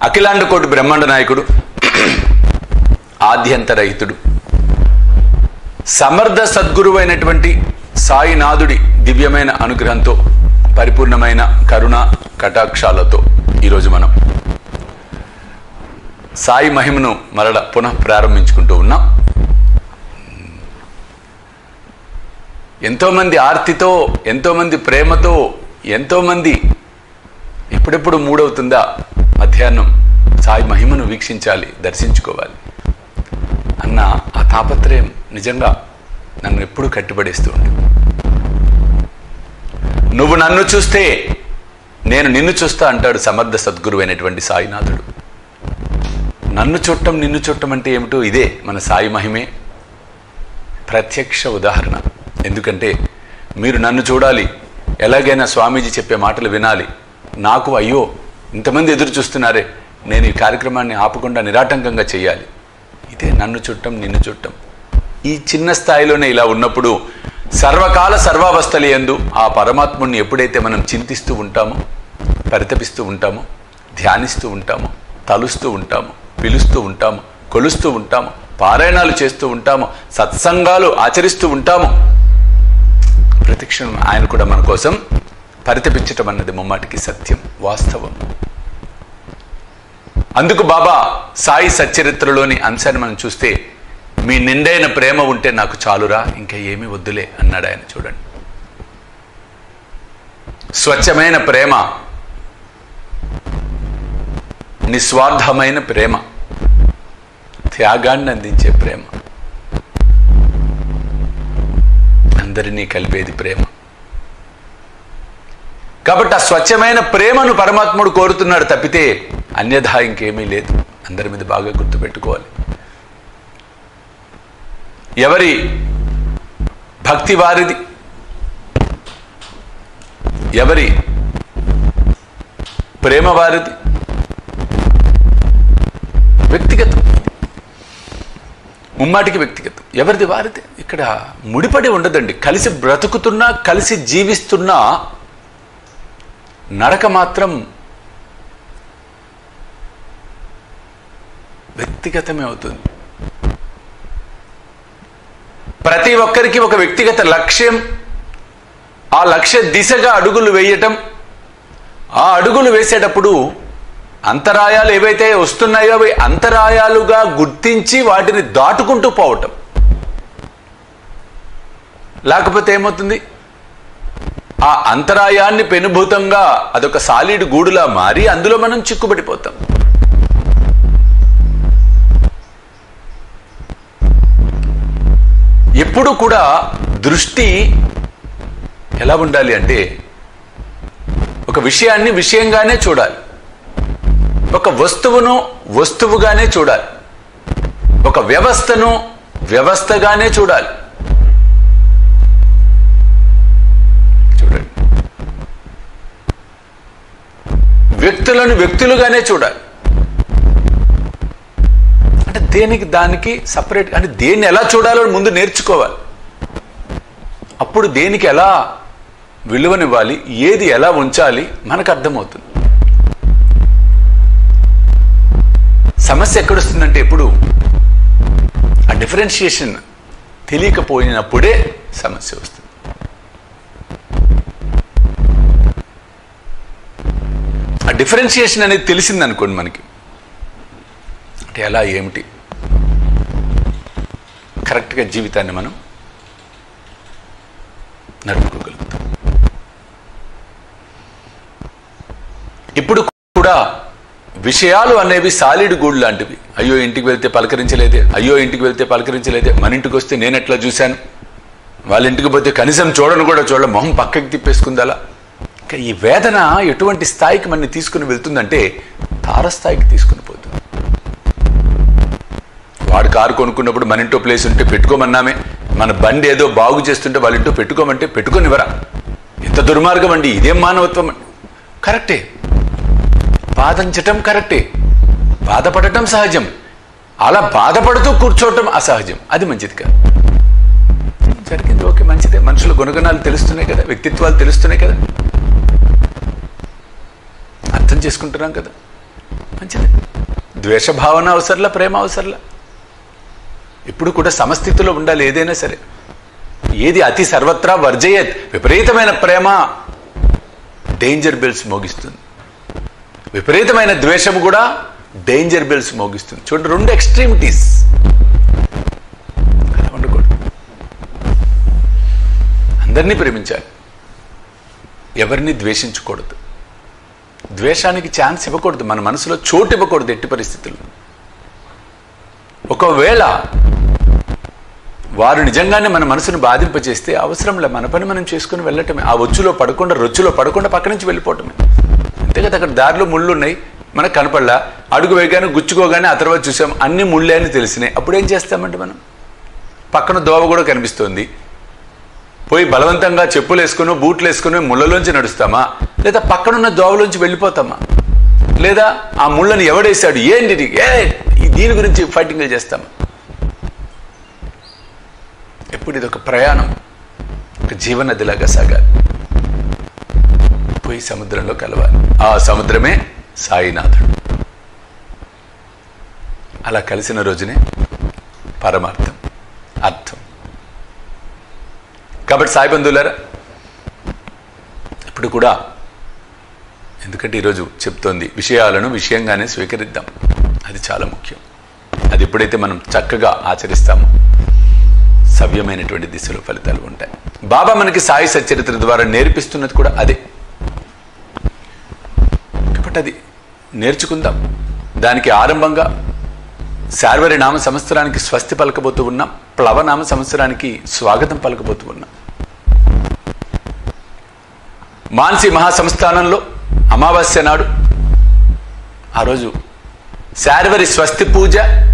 అఖిలాండ కోటి బ్రహ్మాండ నాయకుడు ఆద్యంతరహితుడు సమర్థ సద్గురువైనటువంటి సాయినాథుడి దివ్యమైన అనుగ్రహంతో పరిపూర్ణమైన కరుణ కటాక్షాలతో ఈరోజు మనం సాయి మహిమను మరల పునః ప్రారంభించుకుంటూ ఉన్నాం ఎంతోమంది ఆర్తితో ఎంతోమంది ప్రేమతో ఎంతోమంది ఎప్పుడెప్పుడు మూడవుతుందా మధ్యాహ్నం సాయి మహిమను వీక్షించాలి దర్శించుకోవాలి అన్న ఆ తాపత్రయం నిజంగా నన్ను ఎప్పుడూ కట్టిపడేస్తూ ఉంది నువ్వు నన్ను చూస్తే నేను నిన్ను చూస్తా అంటాడు సమర్థ సద్గురు అయినటువంటి సాయినాథుడు నన్ను చుట్టం నిన్ను చుట్టం అంటే ఏమిటో ఇదే మన సాయి మహిమే ప్రత్యక్ష ఉదాహరణ ఎందుకంటే మీరు నన్ను చూడాలి ఎలాగైనా స్వామీజీ చెప్పే మాటలు వినాలి నాకు అయ్యో ఇంతమంది ఎదురు చూస్తున్నారే నేను ఈ కార్యక్రమాన్ని ఆపకుండా నిరాటంకంగా చేయాలి ఇదే నన్ను చుట్టం నిన్ను చుట్టం ఈ చిన్న స్థాయిలోనే ఇలా ఉన్నప్పుడు సర్వకాల సర్వావస్థలు ఎందు ఆ పరమాత్ముడిని ఎప్పుడైతే మనం చింతిస్తూ ఉంటామో పరితపిస్తూ ఉంటామో ధ్యానిస్తూ ఉంటామో తలుస్తూ ఉంటామో పిలుస్తూ ఉంటాము కొలుస్తూ ఉంటాము పారాయణాలు చేస్తూ ఉంటాము సత్సంగాలు ఆచరిస్తూ ఉంటాము ప్రతిక్షణం ఆయన కూడా మన కోసం పరితపించటం అన్నది ముమ్మాటికి సత్యం వాస్తవం అందుకు బాబా సాయి సచ్చరిత్రలోని అంశాన్ని మనం చూస్తే మీ నిండైన ప్రేమ ఉంటే నాకు చాలురా ఇంకా ఏమీ వద్దులే అన్నాడు ఆయన చూడండి స్వచ్ఛమైన ప్రేమ నిస్వార్థమైన ప్రేమ త్యాగాన్ని అందించే ప్రేమ అందరినీ కలిపేది ప్రేమ కాబట్టి ఆ స్వచ్ఛమైన ప్రేమను పరమాత్ముడు కోరుతున్నాడు తప్పితే అన్యథా ఇంకేమీ లేదు అందరి మీద బాగా గుర్తుపెట్టుకోవాలి ఎవరి భక్తి వారిది ఎవరి ప్రేమ వారిది వ్యక్తిగతం ముమ్మాటికి వ్యక్తిగతం ఎవరిది వారిది ఇక్కడ ముడిపడి ఉండదండి కలిసి బ్రతుకుతున్నా కలిసి జీవిస్తున్నా నడక మాత్రం వ్యక్తిగతమే అవుతుంది ప్రతి ఒక్కరికి ఒక వ్యక్తిగత లక్ష్యం ఆ లక్ష్య దిశగా అడుగులు వేయటం ఆ అడుగులు వేసేటప్పుడు అంతరాయాలు ఏవైతే వస్తున్నాయో అవి అంతరాయాలుగా గుర్తించి వాటిని దాటుకుంటూ పోవటం లేకపోతే ఏమవుతుంది ఆ అంతరాయాన్ని పెనుభూతంగా అదొక సాలిడ్ గూడులా మారి అందులో మనం చిక్కుబడిపోతాం ఎప్పుడు కూడా దృష్టి ఎలా ఉండాలి అంటే ఒక విషయాన్ని విషయంగానే చూడాలి ఒక వస్తువును వస్తువుగానే చూడాలి ఒక వ్యవస్థను వ్యవస్థగానే చూడాలి చూడండి వ్యక్తులను వ్యక్తులుగానే చూడాలి అంటే దేనికి దానికి సపరేట్ అంటే దేన్ని ఎలా చూడాలో ముందు నేర్చుకోవాలి అప్పుడు దేనికి ఎలా విలువనివ్వాలి ఏది ఎలా ఉంచాలి మనకు అర్థమవుతుంది సమస్య ఎక్కడొస్తుందంటే ఎప్పుడు ఆ డిఫరెన్షియేషన్ తెలియకపోయినప్పుడే సమస్య వస్తుంది ఆ డిఫరెన్షియేషన్ అనేది తెలిసింది అనుకోండి మనకి అంటే ఎలా ఏమిటి కరెక్ట్గా జీవితాన్ని మనం నడుపుకోగలుగుతాం ఇప్పుడు కూడా విషయాలు అనేవి సాలిడ్ గూడ్ లాంటివి అయ్యో ఇంటికి వెళ్తే పలకరించలేదే అయ్యో ఇంటికి వెళ్తే పలకరించలేదే మన ఇంటికి వస్తే నేను ఎట్లా చూశాను వాళ్ళ ఇంటికి పోతే కనీసం చూడను కూడా చూడ మొహం పక్కకి తిప్పేసుకుందలా ఇంకా ఈ వేదన ఎటువంటి స్థాయికి మనని తీసుకుని వెళ్తుందంటే తారస్థాయికి తీసుకుని పోతుంది వాడు కారు కొనుక్కున్నప్పుడు మన ఇంట్లో ప్లేస్ ఉంటే పెట్టుకోమన్నామే మన బండి ఏదో బాగు చేస్తుంటే వాళ్ళ ఇంట్లో పెట్టుకోమంటే పెట్టుకొనివ్వరా ఎంత దుర్మార్గం అండి ఇదేం మానవత్వం అండి కరెక్టే బాధించటం కరెక్టే బాధపడటం సహజం అలా బాధపడుతూ కూర్చోవటం అసహజం అది మంచిది కాదు జరిగింది ఓకే మంచిదే మనుషుల గుణగణాలు తెలుస్తున్నాయి కదా వ్యక్తిత్వాలు తెలుస్తున్నాయి కదా అర్థం చేసుకుంటున్నాం కదా మంచిది ద్వేషభావన అవసరంలా ప్రేమ అవసరంలా ఇప్పుడు కూడా సమస్థితిలో ఉండాలి ఏదైనా సరే ఏది అతి సర్వత్రా వర్జయత్ విపరీతమైన ప్రేమ డేంజర్ బెల్స్ మోగిస్తుంది విపరీతమైన ద్వేషము కూడా డేంజర్ బెల్స్ మోగిస్తుంది చూడండి రెండు ఎక్స్ట్రీమిటీస్ అలా ఉండకూడదు అందరినీ ప్రేమించాలి ఎవరిని ద్వేషించకూడదు ద్వేషానికి ఛాన్స్ ఇవ్వకూడదు మన మనసులో చోటు ఇవ్వకూడదు ఎట్టి పరిస్థితుల్లో ఒకవేళ వారు నిజంగానే మన మనసును బాధింపచేస్తే అవసరంలే మన పని మనం చేసుకుని వెళ్ళటమే ఆ ఒచ్చులో పడకుండా రొచ్చులో పడకుండా పక్క నుంచి వెళ్ళిపోవటమే అంతే కదా అక్కడ దారిలో ముళ్ళు ఉన్నాయి మనకు కనపడలా అడుగు వేయగానే గుచ్చుకోగానే ఆ తర్వాత చూసాం అన్ని ముళ్ళే అని తెలిసినాయి అప్పుడు ఏం చేస్తామంటే మనం పక్కన దోవ కూడా కనిపిస్తుంది పోయి బలవంతంగా చెప్పులు వేసుకుని బూట్లు వేసుకుని ముళ్ళలోంచి నడుస్తామా లేదా పక్కనున్న దోవలోంచి వెళ్ళిపోతామా లేదా ఆ ముళ్ళని ఎవడేశాడు ఏంటి ఇది? ఏ ఈ దీని గురించి ఫైటింగ్లు చేస్తామా ఎప్పుడు ఇది ఒక ప్రయాణం ఒక జీవనదిలాగా సాగాలి పోయి సముద్రంలో కలవాలి ఆ సముద్రమే సాయినాథుడు అలా కలిసిన రోజునే పరమార్థం అర్థం కాబట్టి సాయి బంధువులారా ఇప్పుడు కూడా ఎందుకంటే ఈరోజు చెప్తోంది విషయాలను విషయంగానే స్వీకరిద్దాం అది చాలా ముఖ్యం అది ఎప్పుడైతే మనం చక్కగా ఆచరిస్తామో సవ్యమైనటువంటి దిశలో ఫలితాలు ఉంటాయి బాబా మనకి సాయి సచ్చరిత్ర ద్వారా నేర్పిస్తున్నది కూడా అదే కాబట్టి అది నేర్చుకుందాం దానికి ఆరంభంగా శార్వరి నామ సంవత్సరానికి స్వస్తి పలకబోతూ ఉన్నాం ప్లవనామ సంవత్సరానికి స్వాగతం పలకబోతూ ఉన్నాం మాన్సి మహాసంస్థానంలో అమావాస్య నాడు ఆ రోజు శార్వరి స్వస్తి పూజ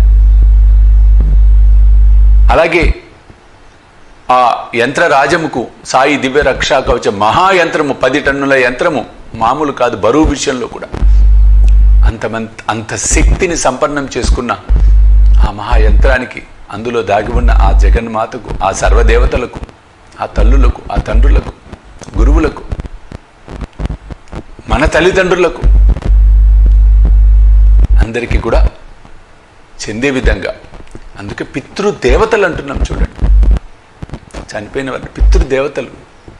అలాగే ఆ యంత్ర రాజముకు సాయి దివ్య రక్షా కవచ మహాయంత్రము పది టన్నుల యంత్రము మామూలు కాదు బరువు విషయంలో కూడా అంతమంత అంత శక్తిని సంపన్నం చేసుకున్న ఆ మహాయంత్రానికి అందులో దాగి ఉన్న ఆ జగన్మాతకు ఆ సర్వదేవతలకు ఆ తల్లులకు ఆ తండ్రులకు గురువులకు మన తల్లిదండ్రులకు అందరికీ కూడా చెందే విధంగా అందుకే పితృదేవతలు అంటున్నాం చూడండి చనిపోయిన వారిని పితృదేవతలు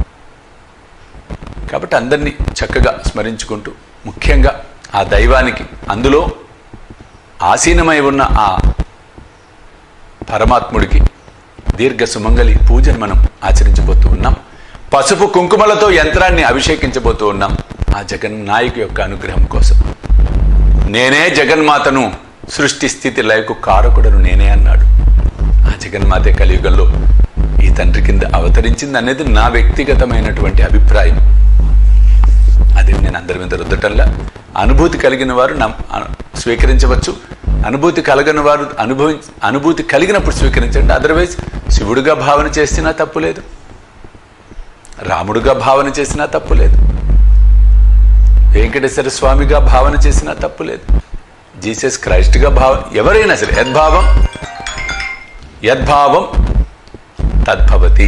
కాబట్టి అందరినీ చక్కగా స్మరించుకుంటూ ముఖ్యంగా ఆ దైవానికి అందులో ఆసీనమై ఉన్న ఆ పరమాత్ముడికి దీర్ఘ సుమంగళి పూజను మనం ఆచరించబోతూ ఉన్నాం పసుపు కుంకుమలతో యంత్రాన్ని అభిషేకించబోతూ ఉన్నాం ఆ జగన్నాయకు యొక్క అనుగ్రహం కోసం నేనే జగన్మాతను సృష్టి స్థితి లయకు కారకుడను నేనే అన్నాడు ఆ జగన్మాతే కలియుగంలో ఈ తండ్రి కింద అవతరించింది అనేది నా వ్యక్తిగతమైనటువంటి అభిప్రాయం అది నేను అందరి మీద రుద్దటంలా అనుభూతి కలిగిన వారు నమ్ అను- స్వీకరించవచ్చు అనుభూతి కలగని వారు అనుభవి అనుభూతి కలిగినప్పుడు స్వీకరించండి అదర్వైజ్ శివుడిగా భావన చేసినా తప్పు లేదు రాముడుగా భావన చేసినా తప్పు లేదు వెంకటేశ్వర స్వామిగా భావన చేసినా తప్పు లేదు జీసస్ క్రైస్ట్గా భావ ఎవరైనా సరే యద్భావం యద్భావం తద్భవతి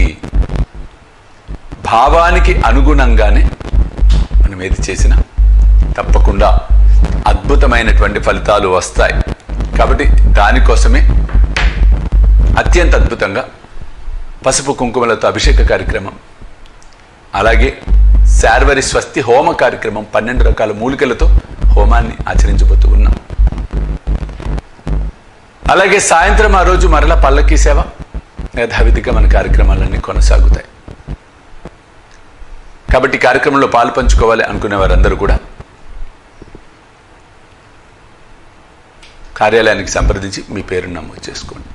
భావానికి అనుగుణంగానే మనం ఏది చేసినా తప్పకుండా అద్భుతమైనటువంటి ఫలితాలు వస్తాయి కాబట్టి దానికోసమే అత్యంత అద్భుతంగా పసుపు కుంకుమలతో అభిషేక కార్యక్రమం అలాగే శార్వరి స్వస్తి హోమ కార్యక్రమం పన్నెండు రకాల మూలికలతో హోమాన్ని ఆచరించబోతూ ఉన్నాం అలాగే సాయంత్రం ఆ రోజు మరలా పల్లకి సేవ యథావిధిగా మన కార్యక్రమాలన్నీ కొనసాగుతాయి కాబట్టి ఈ కార్యక్రమంలో పాలు పంచుకోవాలి అనుకునే వారందరూ కూడా కార్యాలయానికి సంప్రదించి మీ పేరును నమోదు చేసుకోండి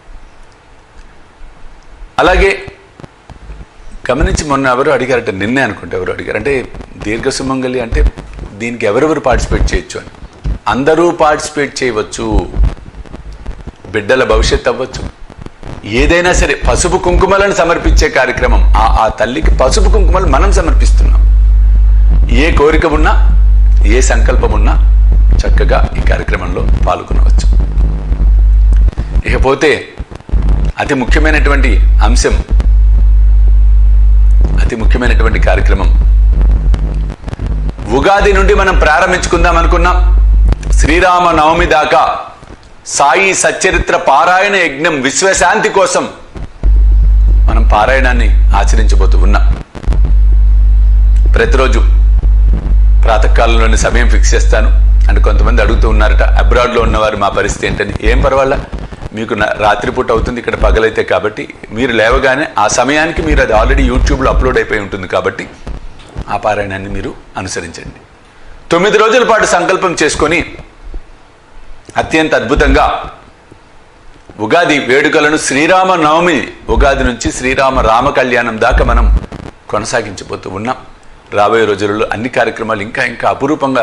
అలాగే గమనించి మొన్న ఎవరు అడిగారంటే నిన్నే అనుకుంటే ఎవరు అడిగారు అంటే దీర్ఘ సుమంగళి అంటే దీనికి ఎవరెవరు పార్టిసిపేట్ చేయొచ్చు అని అందరూ పార్టిసిపేట్ చేయవచ్చు బిడ్డల భవిష్యత్ అవ్వచ్చు ఏదైనా సరే పసుపు కుంకుమలను సమర్పించే కార్యక్రమం ఆ ఆ తల్లికి పసుపు కుంకుమలు మనం సమర్పిస్తున్నాం ఏ కోరిక ఉన్నా ఏ సంకల్పం ఉన్నా చక్కగా ఈ కార్యక్రమంలో పాల్గొనవచ్చు ఇకపోతే అతి ముఖ్యమైనటువంటి అంశం అతి ముఖ్యమైనటువంటి కార్యక్రమం ఉగాది నుండి మనం ప్రారంభించుకుందాం అనుకున్నాం శ్రీరామ నవమి దాకా సాయి సచ్చరిత్ర పారాయణ యజ్ఞం విశ్వశాంతి కోసం మనం పారాయణాన్ని ఆచరించబోతూ ఉన్నాం ప్రతిరోజు ప్రాతకాలంలోని సమయం ఫిక్స్ చేస్తాను అంటే కొంతమంది అడుగుతూ ఉన్నారట అబ్రాడ్లో ఉన్నవారు మా పరిస్థితి ఏంటని ఏం పర్వాలా మీకు నా- రాత్రిపూట అవుతుంది ఇక్కడ పగలైతే కాబట్టి మీరు లేవగానే ఆ సమయానికి మీరు అది ఆల్రెడీ యూట్యూబ్లో అప్లోడ్ అయిపోయి ఉంటుంది కాబట్టి ఆ పారాయణాన్ని మీరు అనుసరించండి తొమ్మిది రోజుల పాటు సంకల్పం చేసుకొని అత్యంత అద్భుతంగా ఉగాది వేడుకలను శ్రీరామ నవమి ఉగాది నుంచి శ్రీరామ రామ కళ్యాణం దాకా మనం కొనసాగించబోతూ ఉన్నాం రాబోయే రోజులలో అన్ని కార్యక్రమాలు ఇంకా ఇంకా అపురూపంగా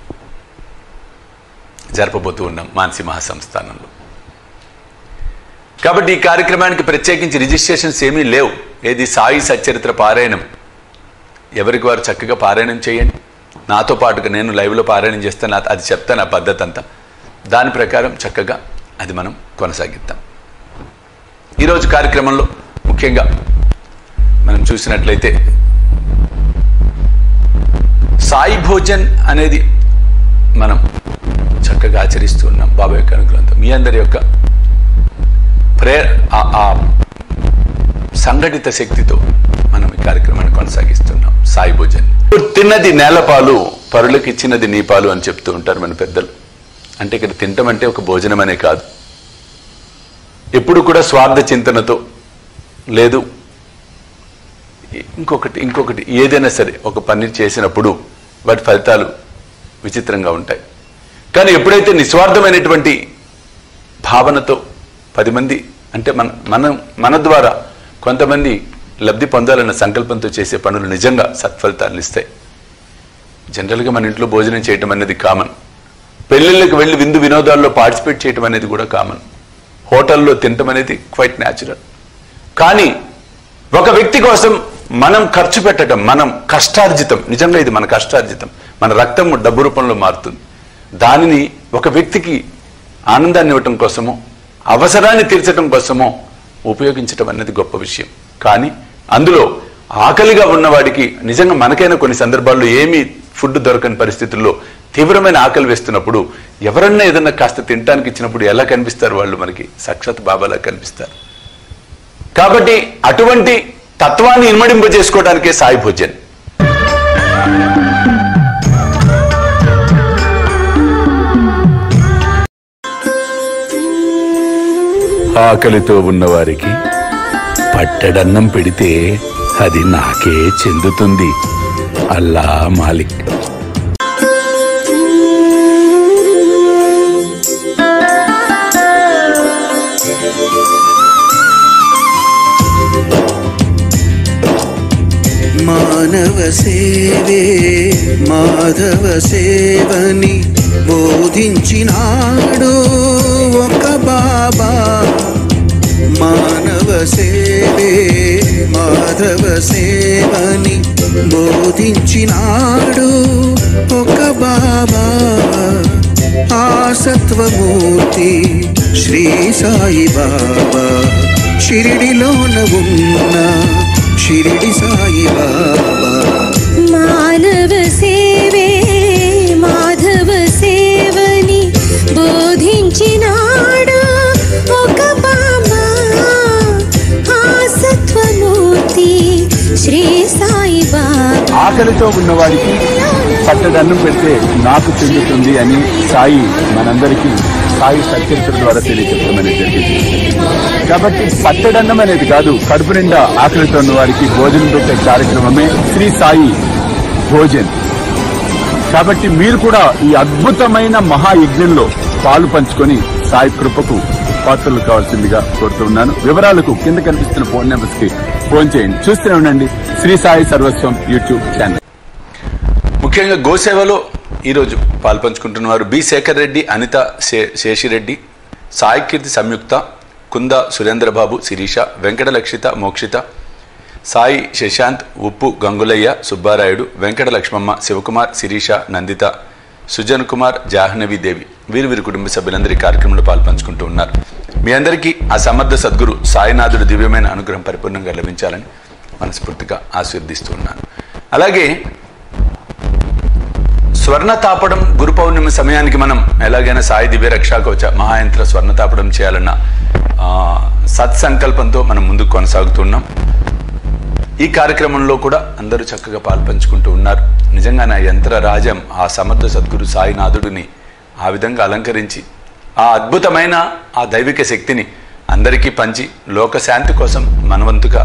జరపబోతూ ఉన్నాం మానసి మహాసంస్థానంలో కాబట్టి ఈ కార్యక్రమానికి ప్రత్యేకించి రిజిస్ట్రేషన్స్ ఏమీ లేవు ఏది సాయి సచ్చరిత్ర పారాయణం ఎవరికి వారు చక్కగా పారాయణం చేయండి నాతో పాటుగా నేను లైవ్లో పారాయణం చేస్తాను నా- అది చెప్తాను ఆ పద్ధతి అంతా దాని ప్రకారం చక్కగా అది మనం కొనసాగిద్దాం ఈరోజు కార్యక్రమంలో ముఖ్యంగా మనం చూసినట్లయితే సాయి భోజన్ అనేది మనం చక్కగా ఆచరిస్తూ ఉన్నాం బాబా యొక్క అనుగ్రహంతో మీ అందరి యొక్క ప్రే ఆ- ఆ సంఘటిత శక్తితో మనం ఈ కార్యక్రమాన్ని కొనసాగిస్తున్నాం సాయి భోజన్ తిన్నది నేలపాలు పరులకు ఇచ్చినది నీ పాలు అని చెప్తూ ఉంటారు మన పెద్దలు అంటే ఇక్కడ తినటం అంటే ఒక భోజనం అనే కాదు ఎప్పుడు కూడా స్వార్థ చింతనతో లేదు ఇంకొకటి ఇంకొకటి ఏదైనా సరే ఒక పని చేసినప్పుడు వాటి ఫలితాలు విచిత్రంగా ఉంటాయి కానీ ఎప్పుడైతే నిస్వార్థమైనటువంటి భావనతో పది మంది అంటే మన మనం మన ద్వారా కొంతమంది లబ్ధి పొందాలన్న సంకల్పంతో చేసే పనులు నిజంగా సత్ఫలితాలను ఇస్తాయి జనరల్గా మన ఇంట్లో భోజనం చేయటం అనేది కామన్ పెళ్ళిళ్ళకి వెళ్ళి విందు వినోదాల్లో పార్టిసిపేట్ చేయటం అనేది కూడా కామన్ హోటల్లో తినటం అనేది క్వైట్ న్యాచురల్ కానీ ఒక వ్యక్తి కోసం మనం ఖర్చు పెట్టడం మనం కష్టార్జితం నిజంగా ఇది మన కష్టార్జితం మన రక్తం డబ్బు రూపంలో మారుతుంది దానిని ఒక వ్యక్తికి ఆనందాన్ని ఇవ్వటం కోసమో అవసరాన్ని తీర్చడం కోసమో ఉపయోగించటం అనేది గొప్ప విషయం కానీ అందులో ఆకలిగా ఉన్నవాడికి నిజంగా మనకైనా కొన్ని సందర్భాల్లో ఏమీ ఫుడ్ దొరకని పరిస్థితుల్లో తీవ్రమైన ఆకలి వేస్తున్నప్పుడు ఎవరన్నా ఏదన్నా కాస్త తినడానికి ఇచ్చినప్పుడు ఎలా కనిపిస్తారు వాళ్ళు మనకి సాక్షాత్ బాబాలా కనిపిస్తారు కాబట్టి అటువంటి తత్వాన్ని ఇన్మడింపజేసుకోవడానికే సాయి భోజన్ ఆకలితో ఉన్నవారికి పట్టడన్నం పెడితే అది నాకే చెందుతుంది అల్లా మాలిక్ మానవ సేవే మాధవ సేవని బోధించినాడు ఒక బాబా మానవ సేవే మాధవ సేవని బోధించినాడు ఒక బాబా ఆ సత్వమూర్తి శ్రీ సాయి బాబా షిరిడిలోన ఉన్న షిరిడి సాయి బాబా మానవ సేవే మాధవ సేవని బోధించినాడు ఒక బాబా ఆ సత్వమూర్తి శ్రీ సాయి బాబా ఆకలితో ఉన్నవాడికి పట్టడన్నం పెడితే నాకు చెందుతుంది అని సాయి మనందరికీ సాయి సత్యరిత్ర ద్వారా తెలియజెప్పడం అనేది జరిగింది కాబట్టి పట్టడన్నం అనేది కాదు కడుపు నిండా ఆకలితో ఉన్న వారికి భోజనం పెట్టే కార్యక్రమమే శ్రీ సాయి భోజన్ కాబట్టి మీరు కూడా ఈ అద్భుతమైన మహాయజ్ఞంలో పాలు పంచుకొని సాయి కృపకు పాత్రలు కావాల్సిందిగా కోరుతున్నాను వివరాలకు కింద కనిపిస్తున్న ఫోన్ నెంబర్స్ కి ఫోన్ చేయండి చూస్తూనే ఉండండి శ్రీ సాయి సర్వస్వం యూట్యూబ్ ఛానల్ ముఖ్యంగా గోసేవలో ఈరోజు పాల్పంచుకుంటున్న వారు బి శేఖర్ రెడ్డి అనిత శే- శేషిరెడ్డి సాయి కీర్తి సంయుక్త కుంద సురేంద్రబాబు శిరీష వెంకట లక్షిత మోక్షిత సాయి శశాంత్ ఉప్పు గంగులయ్య సుబ్బారాయుడు వెంకట లక్ష్మమ్మ శివకుమార్ శిరీష నందిత సుజన్ కుమార్ జాహ్నవి దేవి వీరు వీరి కుటుంబ సభ్యులందరూ ఈ కార్యక్రమంలో పాల్పంచుకుంటూ ఉన్నారు మీ అందరికీ ఆ సమర్థ సద్గురు సాయినాథుడు దివ్యమైన అనుగ్రహం పరిపూర్ణంగా లభించాలని మనస్ఫూర్తిగా ఆశీర్దిస్తూ ఉన్నాను అలాగే స్వర్ణ తాపడం గురు పౌర్ణమి సమయానికి మనం ఎలాగైనా సాయి దివ్య రక్షా కవచ మహాయంత్ర స్వర్ణ తాపడం చేయాలన్న ఆ, సత్సంకల్పంతో మనం ముందుకు కొనసాగుతున్నాం ఈ కార్యక్రమంలో కూడా అందరూ చక్కగా పాల్పంచుకుంటూ ఉన్నారు నిజంగా నా యంత్ర రాజం ఆ సమర్థ సద్గురు సాయినాథుడిని ఆ విధంగా అలంకరించి ఆ అద్భుతమైన ఆ దైవిక శక్తిని అందరికీ పంచి లోక శాంతి కోసం మనవంతుగా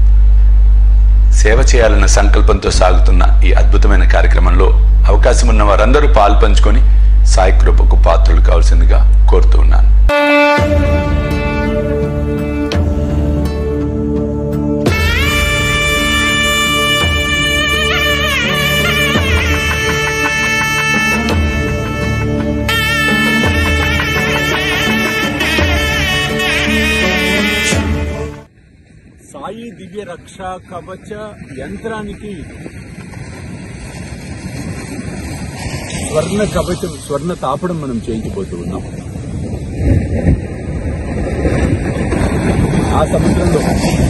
సేవ చేయాలన్న సంకల్పంతో సాగుతున్న ఈ అద్భుతమైన కార్యక్రమంలో అవకాశం ఉన్న వారందరూ పాల్పంచుకొని సాయి కృపకు పాత్రలు కావాల్సిందిగా కోరుతూ ఉన్నాను సాయి దివ్య రక్ష కవచ యంత్రానికి స్వర్ణ కవచం స్వర్ణ తాపడం మనం చేయించబోతూ ఉన్నాం ఆ సముద్రంలో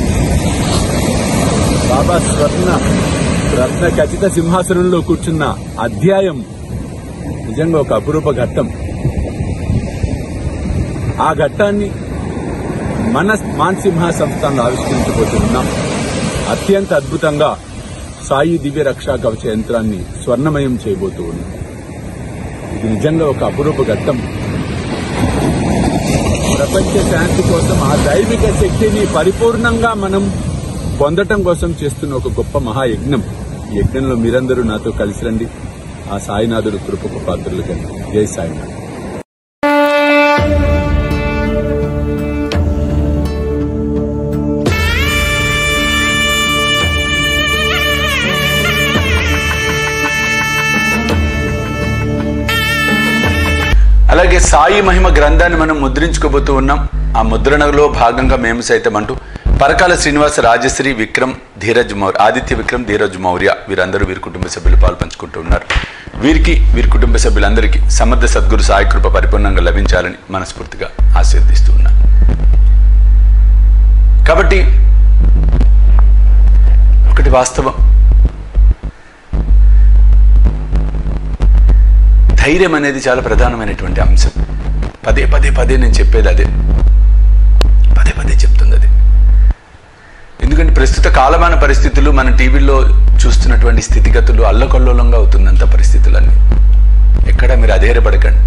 బాబా స్వర్ణ రత్న ఖచ్చిత సింహాసనంలో కూర్చున్న అధ్యాయం నిజంగా ఒక అపురూప ఘట్టం ఆ ఘట్టాన్ని మన మాన్సింహ సంస్థను ఆవిష్కరించబోతున్నాం అత్యంత అద్భుతంగా సాయి దివ్య రక్షా కవచ యంత్రాన్ని స్వర్ణమయం చేయబోతూ ఉన్నాం ఇది నిజంగా ఒక అపురూప ఘట్టం ప్రపంచ శాంతి కోసం ఆ దైవిక శక్తిని పరిపూర్ణంగా మనం పొందటం కోసం చేస్తున్న ఒక గొప్ప మహాయజ్ఞం ఈ యజ్ఞంలో మీరందరూ నాతో కలిసి రండి ఆ సాయినాథుడు కృపకు పాత్రలు కండి జై సాయినాథ్ అలాగే సాయి మహిమ గ్రంథాన్ని మనం ముద్రించుకోబోతూ ఉన్నాం ఆ ముద్రణలో భాగంగా మేము సైతం అంటూ పరకాల శ్రీనివాస రాజశ్రీ విక్రమ్ ధీరజ్ మౌర్య ఆదిత్య విక్రమ్ ధీరజ్ మౌర్య వీరందరూ వీరి కుటుంబ సభ్యులు పాల్పంచుకుంటూ ఉన్నారు వీరికి వీరి కుటుంబ సభ్యులందరికీ సమర్థ సద్గురు సాయి కృప పరిపూర్ణంగా లభించాలని మనస్ఫూర్తిగా ఆశీర్దిస్తూ ఉన్నాను కాబట్టి ఒకటి వాస్తవం ధైర్యం అనేది చాలా ప్రధానమైనటువంటి అంశం పదే పదే పదే నేను చెప్పేది అదే పదే పదే చెప్తుంది అది ఎందుకంటే ప్రస్తుత కాలమాన పరిస్థితులు మన టీవీలో చూస్తున్నటువంటి స్థితిగతులు అల్లకల్లోలంగా అవుతుందంత పరిస్థితులన్నీ ఎక్కడ మీరు అధైర్యపడకండి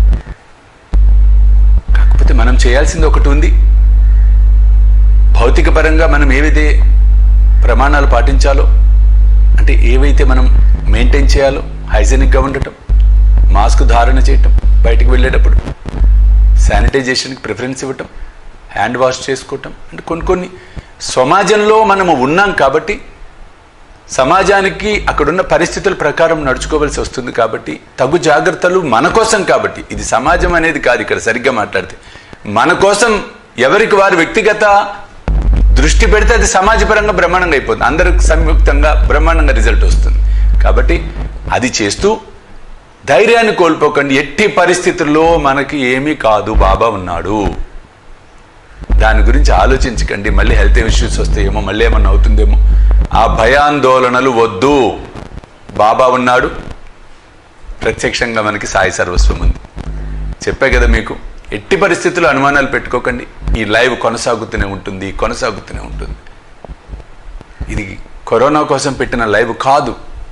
కాకపోతే మనం చేయాల్సింది ఒకటి ఉంది భౌతిక పరంగా మనం ఏవైతే ప్రమాణాలు పాటించాలో అంటే ఏవైతే మనం మెయింటైన్ చేయాలో హైజెనిక్గా ఉండటం మాస్క్ ధారణ చేయటం బయటికి వెళ్ళేటప్పుడు శానిటైజేషన్కి ప్రిఫరెన్స్ ఇవ్వటం హ్యాండ్ వాష్ చేసుకోవటం అంటే కొన్ని కొన్ని సమాజంలో మనము ఉన్నాం కాబట్టి సమాజానికి అక్కడున్న పరిస్థితుల ప్రకారం నడుచుకోవాల్సి వస్తుంది కాబట్టి తగు జాగ్రత్తలు మన కోసం కాబట్టి ఇది సమాజం అనేది కాదు ఇక్కడ సరిగ్గా మాట్లాడితే మన కోసం ఎవరికి వారు వ్యక్తిగత దృష్టి పెడితే అది సమాజపరంగా బ్రహ్మాండంగా అయిపోతుంది అందరికి సంయుక్తంగా బ్రహ్మాండంగా రిజల్ట్ వస్తుంది కాబట్టి అది చేస్తూ ధైర్యాన్ని కోల్పోకండి ఎట్టి పరిస్థితుల్లో మనకి ఏమీ కాదు బాబా ఉన్నాడు దాని గురించి ఆలోచించకండి మళ్ళీ హెల్త్ ఇష్యూస్ వస్తాయేమో మళ్ళీ ఏమన్నా అవుతుందేమో ఆ భయాందోళనలు వద్దు బాబా ఉన్నాడు ప్రత్యక్షంగా మనకి సాయి సర్వస్వం ఉంది చెప్పే కదా మీకు ఎట్టి పరిస్థితుల్లో అనుమానాలు పెట్టుకోకండి ఈ లైవ్ కొనసాగుతూనే ఉంటుంది కొనసాగుతూనే ఉంటుంది ఇది కరోనా కోసం పెట్టిన లైవ్ కాదు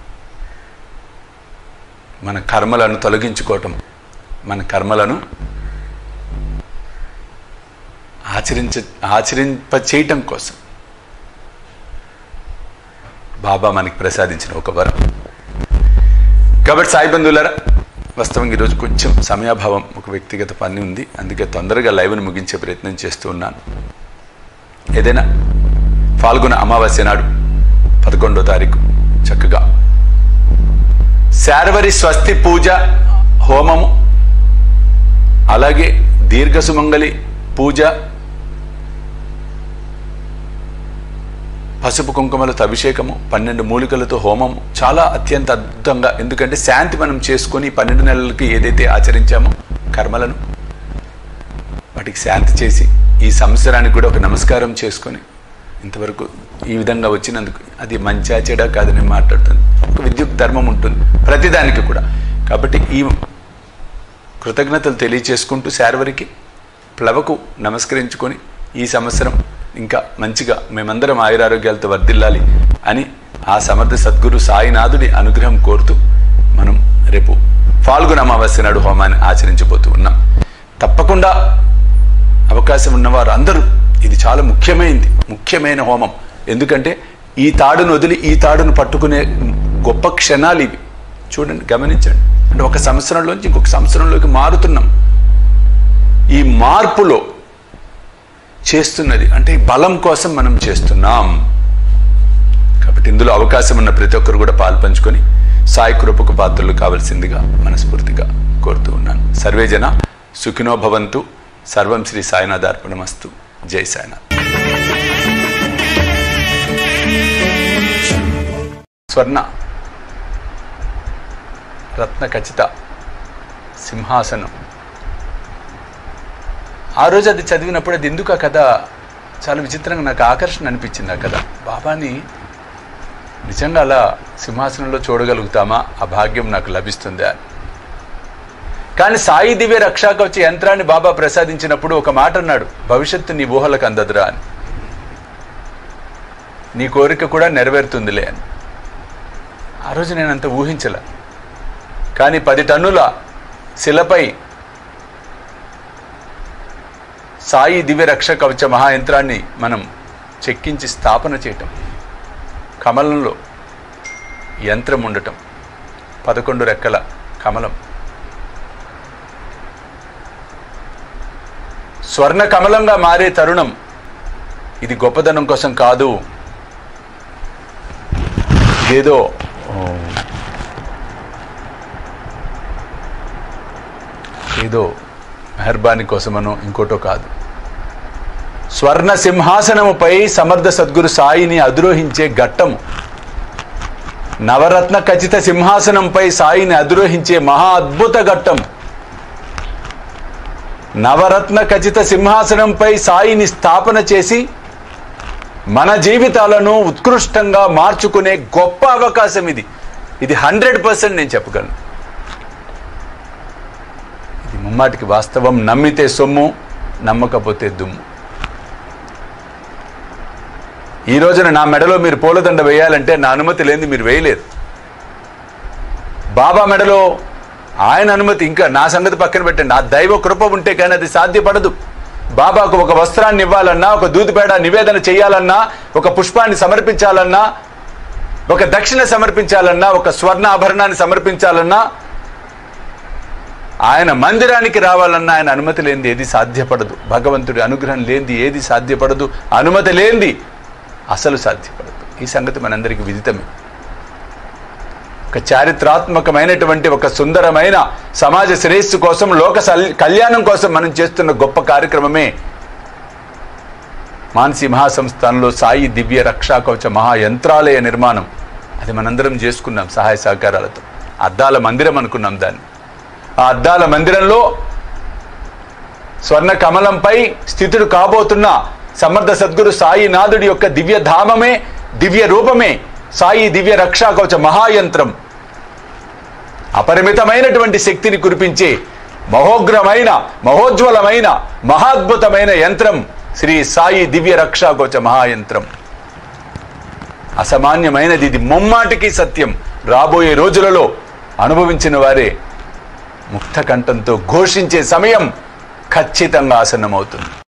మన కర్మలను తొలగించుకోవటం మన కర్మలను ఆచరించ ఆచరింప చేయటం కోసం బాబా మనకి ప్రసాదించిన ఒక వరం కాబట్టి సాయి బంధువులారా వాస్తవంగా ఈరోజు కొంచెం సమయాభావం ఒక వ్యక్తిగత పని ఉంది అందుకే తొందరగా లైవ్ను ముగించే ప్రయత్నం చేస్తూ ఉన్నాను ఏదైనా ఫాల్గుణ అమావాస్య నాడు పదకొండో తారీఖు చక్కగా శార్వరి స్వస్తి పూజ హోమము అలాగే దీర్ఘ సుమంగళి పూజ పసుపు కుంకుమలతో అభిషేకము పన్నెండు మూలికలతో హోమము చాలా అత్యంత అద్భుతంగా ఎందుకంటే శాంతి మనం చేసుకొని ఈ పన్నెండు నెలలకి ఏదైతే ఆచరించామో కర్మలను వాటికి శాంతి చేసి ఈ సంవత్సరానికి కూడా ఒక నమస్కారం చేసుకొని ఇంతవరకు ఈ విధంగా వచ్చినందుకు అది మంచా చెడా కాదని మాట్లాడుతుంది ఒక విద్యుత్ ధర్మం ఉంటుంది ప్రతిదానికి కూడా కాబట్టి ఈ కృతజ్ఞతలు తెలియచేసుకుంటూ శార్వరికి ప్లవకు నమస్కరించుకొని ఈ సంవత్సరం ఇంకా మంచిగా మేమందరం ఆయురారోగ్యాలతో వర్ధిల్లాలి అని ఆ సమర్థ సద్గురు సాయినాథుడి అనుగ్రహం కోరుతూ మనం రేపు ఫాల్గుణ అమావాస్య నాడు హోమాన్ని ఆచరించబోతూ ఉన్నాం తప్పకుండా అవకాశం ఉన్నవారు అందరూ ఇది చాలా ముఖ్యమైనది ముఖ్యమైన హోమం ఎందుకంటే ఈ తాడును వదిలి ఈ తాడును పట్టుకునే గొప్ప క్షణాలు ఇవి చూడండి గమనించండి అంటే ఒక సంవత్సరంలోంచి ఇంకొక సంవత్సరంలోకి మారుతున్నాం ఈ మార్పులో చేస్తున్నది అంటే ఈ బలం కోసం మనం చేస్తున్నాం కాబట్టి ఇందులో అవకాశం ఉన్న ప్రతి ఒక్కరు కూడా పాల్పంచుకొని సాయి కృపకు పాత్రలు కావలసిందిగా మనస్ఫూర్తిగా కోరుతూ ఉన్నాను సర్వే జన సుఖినో భవంతు సర్వం శ్రీ సాయినాథ్ అర్పణమస్తు జై సాయినాథ్ స్వర్ణ రత్న ఖచ్చిత సింహాసనం ఆ రోజు అది చదివినప్పుడు అది ఎందుకు ఆ కథ చాలా విచిత్రంగా నాకు ఆకర్షణ అనిపించింది ఆ కథ బాబాని నిజంగా అలా సింహాసనంలో చూడగలుగుతామా ఆ భాగ్యం నాకు లభిస్తుందా కానీ సాయి దివ్య రక్షాకవచ యంత్రాన్ని బాబా ప్రసాదించినప్పుడు ఒక మాట అన్నాడు భవిష్యత్తు నీ ఊహలకు అందదురా అని నీ కోరిక కూడా నెరవేరుతుందిలే అని ఆ రోజు నేను అంత ఊహించలే కానీ పది టన్నుల శిలపై సాయి దివ్య రక్ష కవచ మహాయంత్రాన్ని మనం చెక్కించి స్థాపన చేయటం కమలంలో యంత్రం ఉండటం పదకొండు రెక్కల కమలం స్వర్ణ కమలంగా మారే తరుణం ఇది గొప్పదనం కోసం కాదు ఇదేదో ఓ, ఏదో మెహర్బానీ కోసమనో ఇంకోటో కాదు స్వర్ణ సింహాసనముపై సమర్థ సద్గురు సాయిని అధిరోహించే ఘట్టము నవరత్న ఖచ్చిత సింహాసనంపై సాయిని అధిరోహించే మహా అద్భుత ఘట్టం నవరత్న ఖచ్చిత సింహాసనంపై సాయిని స్థాపన చేసి మన జీవితాలను ఉత్కృష్టంగా మార్చుకునే గొప్ప అవకాశం ఇది ఇది హండ్రెడ్ పర్సెంట్ నేను చెప్పగలను ఇది ముమ్మాటికి వాస్తవం నమ్మితే సొమ్ము నమ్మకపోతే దుమ్ము ఈ రోజున నా మెడలో మీరు పూలదండ వేయాలంటే నా అనుమతి లేని మీరు వేయలేరు బాబా మెడలో ఆయన అనుమతి ఇంకా నా సంగతి పక్కన పెట్టండి ఆ దైవ కృప ఉంటే కానీ అది సాధ్యపడదు బాబాకు ఒక వస్త్రాన్ని ఇవ్వాలన్నా ఒక దూదిపేడ నివేదన చేయాలన్నా ఒక పుష్పాన్ని సమర్పించాలన్నా ఒక దక్షిణ సమర్పించాలన్నా ఒక స్వర్ణ ఆభరణాన్ని సమర్పించాలన్నా ఆయన మందిరానికి రావాలన్నా ఆయన అనుమతి లేనిది ఏది సాధ్యపడదు భగవంతుడి అనుగ్రహం లేనిది ఏది సాధ్యపడదు అనుమతి లేనిది అసలు సాధ్యపడదు ఈ సంగతి మనందరికీ విదితమే ఒక చారిత్రాత్మకమైనటువంటి ఒక సుందరమైన సమాజ శ్రేయస్సు కోసం లోక సల్- కళ్యాణం కోసం మనం చేస్తున్న గొప్ప కార్యక్రమమే మానసి మహాసంస్థానంలో సాయి దివ్య రక్షా కవచ మహాయంత్రాలయ నిర్మాణం అది మనందరం చేసుకున్నాం సహాయ సహకారాలతో అద్దాల మందిరం అనుకున్నాం దాన్ని ఆ అద్దాల మందిరంలో స్వర్ణ కమలంపై స్థితుడు కాబోతున్న సమర్థ సద్గురు సాయినాథుడి యొక్క దివ్య ధామమే దివ్య రూపమే సాయి దివ్య రక్షా కవచ మహాయంత్రం అపరిమితమైనటువంటి శక్తిని కురిపించే మహోగ్రమైన మహోజ్వలమైన మహాద్భుతమైన యంత్రం శ్రీ సాయి దివ్య రక్షా కవచ మహాయంత్రం అసామాన్యమైనది ఇది ముమ్మాటికి సత్యం రాబోయే రోజులలో అనుభవించిన వారే ముక్త కంఠంతో ఘోషించే సమయం ఖచ్చితంగా ఆసన్నమవుతుంది